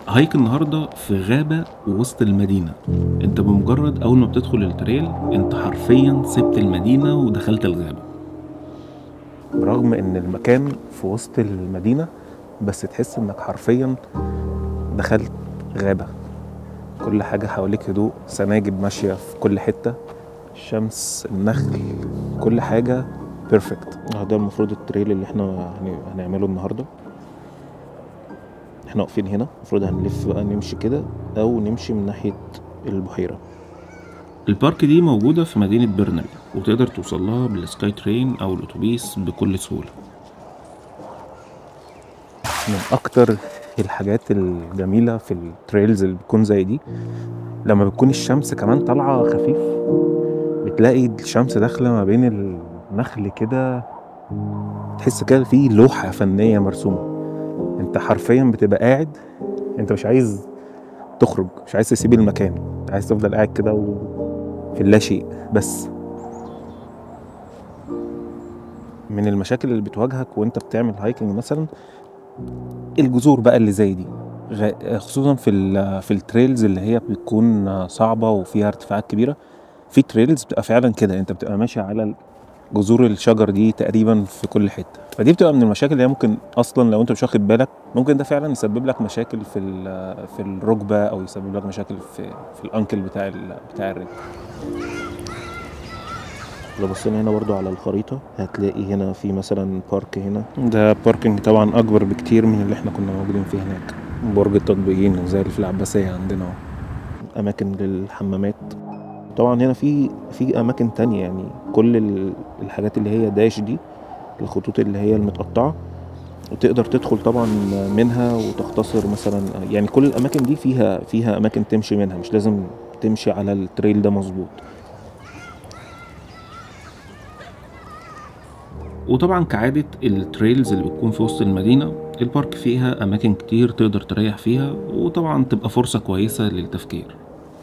هايك النهارده في غابة وسط المدينة انت بمجرد اول ما بتدخل التريل انت حرفيا سبت المدينة ودخلت الغابة برغم ان المكان في وسط المدينة بس تحس انك حرفيا دخلت غابة كل حاجة حواليك هدوء سناجب ماشية في كل حتة الشمس النخل كل حاجة بيرفكت ده المفروض التريل اللي احنا هن- هنعمله النهاردة احنا واقفين هنا المفروض هنلف بقى نمشي كده او نمشي من ناحية البحيرة البارك دي موجودة في مدينة برنل وتقدر توصل لها بالسكاي ترين او الاتوبيس بكل سهولة من اكتر الحاجات الجميله في التريلز اللي بتكون زي دي لما بتكون الشمس كمان طالعه خفيف بتلاقي الشمس داخله ما بين النخل كده تحس كده في لوحه فنيه مرسومه انت حرفيا بتبقى قاعد انت مش عايز تخرج مش عايز تسيب المكان عايز تفضل قاعد كده وفي اللاشيء بس من المشاكل اللي بتواجهك وانت بتعمل هايكنج مثلا الجذور بقى اللي زي دي غ- خصوصا في ال- في التريلز اللي هي بتكون صعبه وفيها ارتفاعات كبيره في تريلز بتبقى فعلا كده انت بتبقى ماشي على جذور الشجر دي تقريبا في كل حته فدي بتبقى من المشاكل اللي هي ممكن اصلا لو انت مش واخد بالك ممكن ده فعلا يسبب لك مشاكل في ال- في الركبه او يسبب لك مشاكل في في الانكل بتاع ال- بتاع الرجل لو بصينا هنا برضو على الخريطة هتلاقي هنا في مثلا بارك هنا ده باركنج طبعا أكبر بكتير من اللي احنا كنا موجودين فيه هناك برج التطبيقين زي اللي في العباسية عندنا اهو أماكن للحمامات طبعا هنا في في أماكن تانية يعني كل ال- الحاجات اللي هي داش دي الخطوط اللي هي المتقطعة وتقدر تدخل طبعا منها وتختصر مثلا يعني كل الأماكن دي فيها فيها أماكن تمشي منها مش لازم تمشي على التريل ده مظبوط وطبعا كعادة التريلز اللي بتكون في وسط المدينة البارك فيها أماكن كتير تقدر تريح فيها وطبعا تبقى فرصة كويسة للتفكير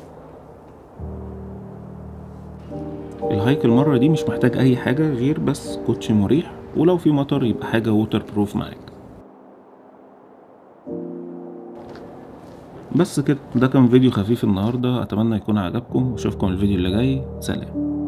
الهايك المرة دي مش محتاج أي حاجة غير بس كوتشي مريح ولو في مطر يبقى حاجة ووتر بروف معاك بس كده ده كان فيديو خفيف النهاردة أتمنى يكون عجبكم وأشوفكم الفيديو اللي جاي سلام